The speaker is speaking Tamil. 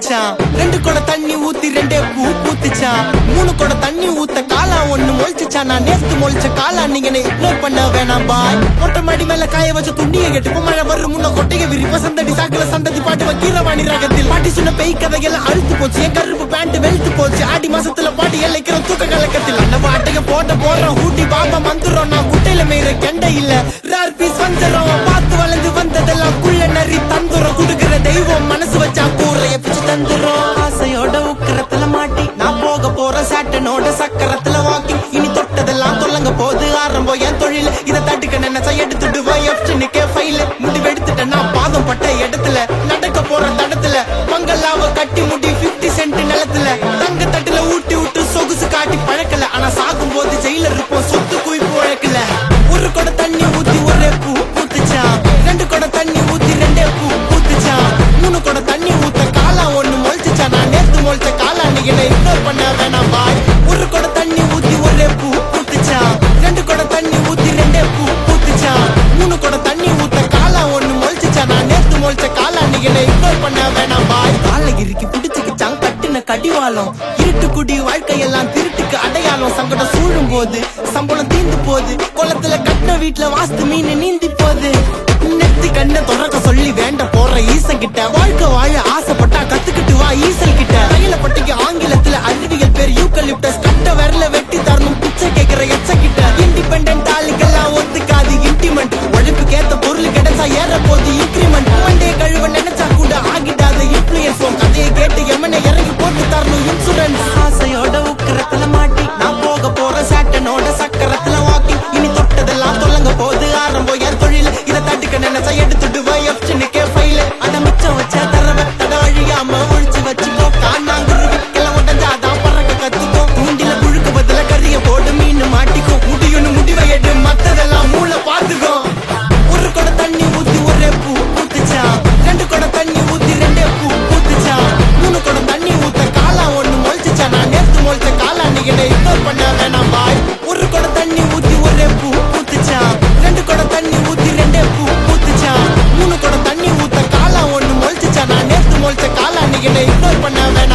பூத்துச்சான் ரெண்டு குட தண்ணி ஊத்தி ரெண்டே பூ பூத்துச்சான் மூணு குட தண்ணி ஊத்த காலா ஒண்ணு மொழிச்சுச்சான் நான் நேத்து மொழிச்ச காலா நீங்க இக்னோர் பண்ண வேணாம் பாய் மொட்டை மாடி மேல காய வச்ச துணியை கெட்டு இப்ப மழை வரும் முன்ன கொட்டையை விரிப்ப சந்தடி சாக்குல சந்ததி பாட்டு வக்கீரவாணி ரகத்தில் பாட்டி சொன்ன பெய் கதையெல்லாம் அழுத்து போச்சு என் கருப்பு பேண்ட் வெளுத்து போச்சு ஆடி மாசத்துல பாட்டி இழைக்கிற தூக்க கலக்கத்தில் அந்த பாட்டைய போட்ட போடுறோம் ஊட்டி பாப்பா மந்துறோம் நான் குட்டையில மேய்ற கெண்டை இல்ல ரேர் பீஸ் வந்துடும் பார்த்து வளர்ந்து வந்ததெல்லாம் குள்ள நரி தந்துரும் குடுக்கிற தெய்வம் மனசு வச்சா கூரைய பிச்சு தந்துரும் ஆசையோட உக்கரத்துல மாட்டி நான் போக போற சேட்டனோட சக்கரத்துல வாக்கிங் இனி தொட்டதெல்லாம் தொல்லங்க போது ஆரம்பம் என் தொழில் இதை தட்டுக்க நினைச்சா எடுத்துட்டு எஃப்டனுக்கே ஃபைல் முடிவு எடுத்துட்டேன் நான் பாதம் பட்ட இடத்துல நடக்க போற தடத்துல மங்கல்லாவ கட்டி முடி 50 சென்ட் நிலத்துல தங்க தட்டுல ஊட்டி விட்டு சொகுசு காட்டி பழக்கல ஆனா சாகும் போது ஜெயில இருப்போம் சொத்து குவிப்பு வழக்கல ஒரு குட தண்ணி ஊத்தி ஒரே பூ பூத்துச்சான் ரெண்டு குட தண்ணி ஊத்தி ரெண்டே பூ பூத்துச்சான் மூணு குட தண்ணி ஊத்த காலா ஒண்ணு மொழிச்சுச்சான் நான் நேத்து மொழிச்ச காலா நீங்க என்ன இக்னோர் பண்ண வேணாம் பாய் ஒரு குட தண்ணி ஊத்தி ஒரே பூ பூத்துச்சான் ரெண்டு குட தண்ணி ஊத்தி ரெண்டே பூ பூத்துச்சான் மூணு குட தண்ணி ஊத்த காலா ஒண்ணு மொழிச்சுச்சான் நான் நேத்து மொழிச்ச காலா நீங்க என்ன இக்னோர் பண்ண வேணாம் பாய் காலகிரிக்கு பிடிச்சுக்கிச்சான் கட்டின கடிவாளம் இருட்டு குடி வாழ்க்கையெல்லாம் திருட்டுக்கு அடையாளம் சங்கடம் சூழும் போது சம்பளம் தீந்து போகுது குளத்துல கட்டின வீட்டுல வாஸ்து மீன் நீந்தி போகுது நெத்தி கண்ண தொடக்க சொல்லி வேண்ட போற ஈசன் கிட்ட வாழ்க்கை வாழ ஆசைப்பட்டா கத்துக்கிட்டு வா ஈசல் கிட்ட கையில பட்டிக்கு ஆங்கிலத்துல அறிவியல் பேர் யூக்கலிப்டஸ் கட்ட விரல வெட்டி தரணும் பிச்சை கேக்குற எச்ச கிட்ட இண்டிபெண்டன்ட் ஆளுக்கெல்லாம் ஒத்துக்காது இன்டிமெண்ட் உழைப்புக்கேத்த பொருள் கிடைச்சா ஏற போது இன்கிரிமெண்ட் வண்டே கழுவ நினைச்சா கூட ஆகிடாத இன்ஃபுளுயன்ஸ் உன் கதையை கேட்டு எமனை இறங்கி போட்டு தரணும் இன்சூரன்ஸ் ஆசையோட உக்கரத்துல மாட்டி நான் போக போற சேட்டனோட சக்கரத்துல வாக்கிங் இனி தொட்டதெல்லாம் தொல்லங்க போது ஆரம்பம் என் தொழில் இதை தட்டுக்க நினைச்சா எடுத்துட்டு எஃப்டனுக்கே ஃபைல் அட மிச்சம் வச்ச தரவ தட அழியாம ஒழிச்சு வச்சுக்கோ காணாங்குருவி கிளம் உடஞ்சாதான் பறக்க கத்துக்கோ தூண்டில புழுக்க பதில கறிய போடு மீன் மாட்டிக்கும் முடியும்னு முடிவை எடு மத்ததெல்லாம் மூளை பாத்துக்கோ ஒரு குட தண்ணி ஊத்தி ஒரே பூ பூத்துச்சான் ரெண்டு குட தண்ணி ஊத்தி ரெண்டே பூ பூத்துச்சான் மூணு குட தண்ணி ஊத்த காலா ஒண்ணு மொழிச்சுச்சான் நான் நேத்து மொழிச்ச காலா நீங்க என்ன இக்னோர் பண்ண வேணாம் பாய் ஒரு குட தண்ணி ஊத்தி ஒரே பூ பூத்துச்சான் ரெண்டு குட தண்ணி ஊத்தி ரெண்டே பூ பூத்துச்சான் மூணு குட தண்ணி ஊத்த காலா ஒண்ணு மொழிச்சுச்சான் நான் நேத்து மொழிச்ச காலா நீங்க என்ன இக்னோர் பண்ண வேணாம்